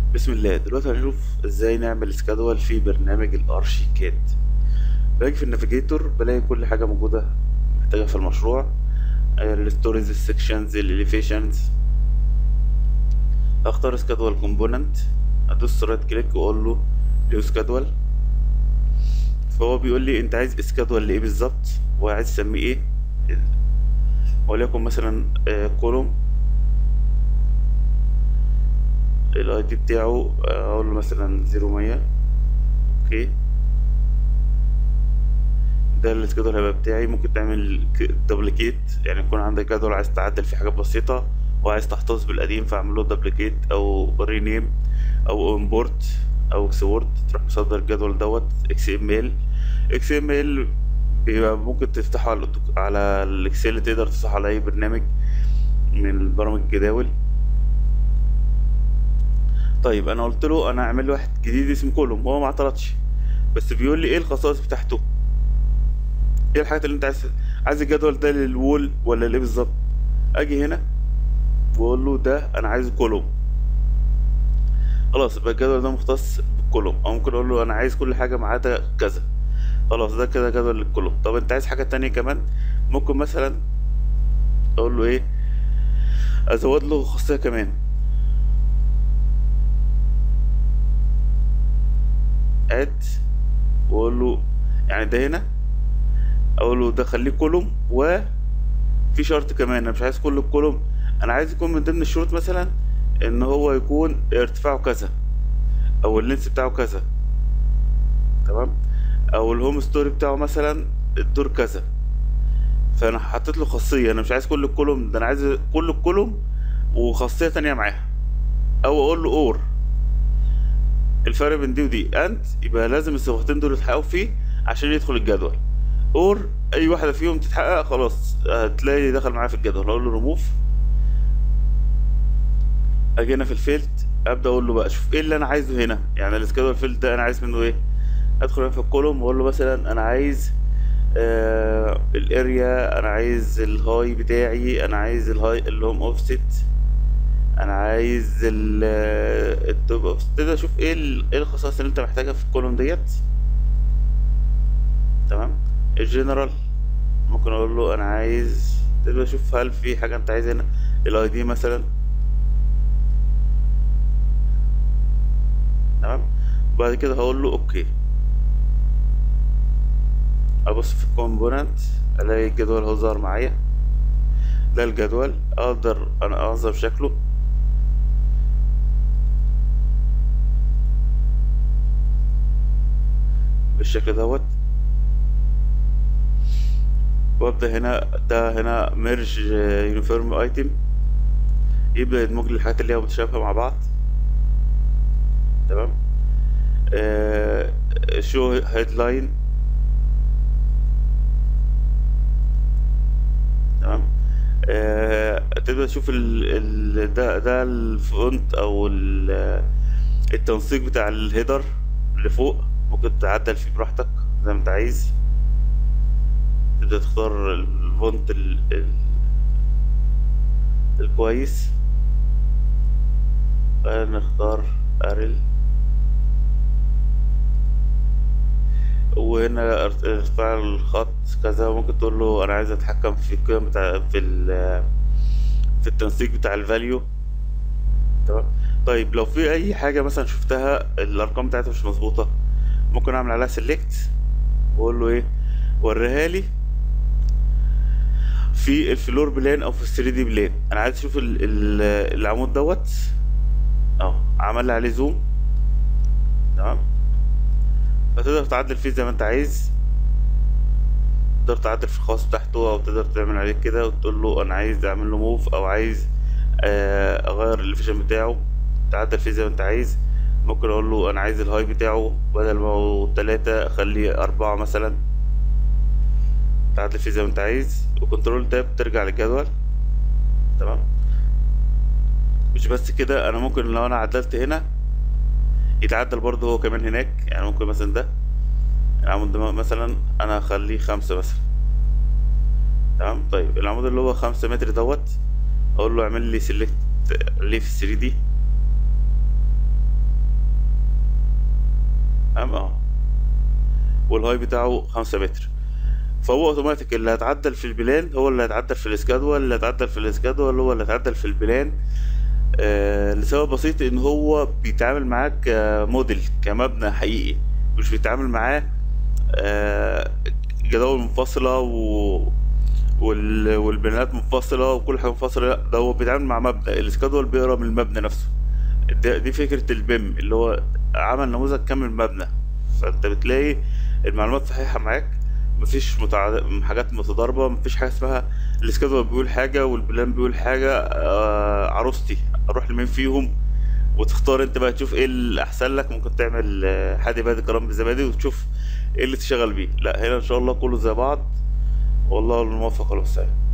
بسم الله دلوقتي هنشوف ازاي نعمل سكادول في برنامج الارشيكاد باجي في النافيجيتور بلاقي كل حاجه موجوده محتاجها في المشروع الستوريز السكشنز الاليفيشنز اختار سكادول كومبوننت ادوس رايت كليك واقول له نيو سكادول فهو بيقول لي انت عايز سكادول لايه بالظبط وعايز تسميه ايه وليكن مثلا كولوم الاي دي بتاعه اقول له مثلا زيرو مية اوكي ده السكادول هيبقى بتاعي ممكن تعمل دبليكيت يعني يكون عندك جدول عايز تعدل فيه حاجات بسيطة وعايز تحتفظ بالقديم فاعمل له دبليكيت او رينيم او امبورت او اكسبورت تروح مصدر الجدول دوت اكس ام ال اكس ام ال بيبقى ممكن تفتحه على على الاكسل تقدر تفتحه على اي برنامج من برامج الجداول طيب انا قلت له انا هعمل له واحد جديد اسمه كولوم هو ما اعترضش بس بيقول لي ايه الخصائص بتاعته ايه الحاجات اللي انت عايز عايز الجدول ده للوول ولا لايه بالظبط اجي هنا واقول له ده انا عايز كولوم خلاص يبقى الجدول ده مختص بالكولوم او ممكن اقول له انا عايز كل حاجه ما عدا كذا خلاص ده كده جدول للكولوم طب انت عايز حاجه تانية كمان ممكن مثلا اقول له ايه ازود له خاصيه كمان اد واقول له يعني ده هنا اقول له ده خليه كولوم وفي شرط كمان انا مش عايز كل الكولوم انا عايز يكون من ضمن الشروط مثلا ان هو يكون ارتفاعه كذا او اللينس بتاعه كذا تمام او الهوم ستوري بتاعه مثلا الدور كذا فانا حطيت له خاصيه انا مش عايز كل الكولوم ده انا عايز كل الكولوم وخاصيه تانية معاها او اقول له اور الفرق بين دي ودي انت يبقى لازم الصيغتين دول يتحققوا فيه عشان يدخل الجدول اور اي واحده فيهم تتحقق خلاص هتلاقي دخل معايا في الجدول اقول له ريموف اجي هنا في الفيلد ابدا اقول له بقى شوف ايه اللي انا عايزه هنا يعني السكادول فيلد ده انا عايز منه ايه ادخل هنا في الكولوم واقول له مثلا انا عايز آه الاريا انا عايز الهاي بتاعي انا عايز الهاي الهوم اوفست انا عايز التوب اوفست تبدا اشوف ايه ايه الخصائص اللي انت محتاجها في الكولوم ديت تمام الجنرال ممكن اقول له انا عايز تبدا اشوف هل في حاجه انت عايز هنا الاي دي مثلا تمام بعد كده هقول له اوكي ابص في الكومبوننت الاقي الجدول هو ظهر معايا ده الجدول اقدر انا انظم شكله بالشكل دوت وابدا هنا ده هنا ميرج يونيفورم ايتم يبدا يدمج لي الحاجات اللي هي متشابهه مع بعض تمام آه شو هيدلاين تمام آه تبدا تشوف ال ال ده ده الفونت او التنسيق بتاع الهيدر اللي فوق ممكن تعدل فيه براحتك زي ما انت عايز تبدا تختار الفونت ال ال الكويس نختار ارل وهنا ارتفاع الخط كذا ممكن تقول له انا عايز اتحكم في القيم بتاع في ال في التنسيق بتاع الفاليو تمام طيب لو في اي حاجه مثلا شفتها الارقام بتاعتها مش مظبوطه ممكن اعمل عليها سيلكت واقول له ايه وريها لي في الفلور بلان او في الثري دي بلان انا عايز اشوف ال ال العمود دوت اهو عمل لي عليه زوم تمام فتقدر تعدل فيه زي ما انت عايز تقدر تعدل في الخواص بتاعته او تقدر تعمل عليه كده وتقول له انا عايز اعمل له موف او عايز اغير الليفيشن بتاعه تعدل فيه زي ما انت عايز ممكن اقول له انا عايز الهاي بتاعه بدل ما هو تلاتة اخليه اربعة مثلا تعدل فيه زي ما انت عايز وكنترول تاب ترجع للجدول تمام مش بس كده انا ممكن لو انا عدلت هنا يتعدل برضه هو كمان هناك يعني ممكن مثلا ده العمود ده مثلا انا اخليه خمسة مثلا تمام طيب العمود اللي هو خمسة متر دوت اقول له اعمل لي سيلكت ليه في 3 دي والهاي بتاعه خمسة متر فهو اوتوماتيك اللي هيتعدل في البلان هو اللي هيتعدل في الاسكادوال اللي هيتعدل في الاسكادوال هو اللي هيتعدل في البلان آه لسبب بسيط ان هو بيتعامل معاك كموديل كمبنى حقيقي مش بيتعامل معاه آه جداول منفصلة و... وال... والبناءات منفصلة وكل حاجة منفصلة لا ده هو بيتعامل مع مبنى الاسكادوال بيقرا من المبنى نفسه ده دي فكرة البيم اللي هو عمل نموذج كامل مبنى فانت بتلاقي المعلومات صحيحة معاك مفيش متع... حاجات متضاربة مفيش حاجة اسمها الاسكادوال بيقول حاجة والبلان بيقول حاجة آه عروستي اروح لمين فيهم وتختار انت بقى تشوف ايه اللي احسن لك ممكن تعمل آه، حادي بادي كرام بالزبادي وتشوف ايه اللي تشتغل بيه لا هنا ان شاء الله كله زي بعض والله الموفق والمستعان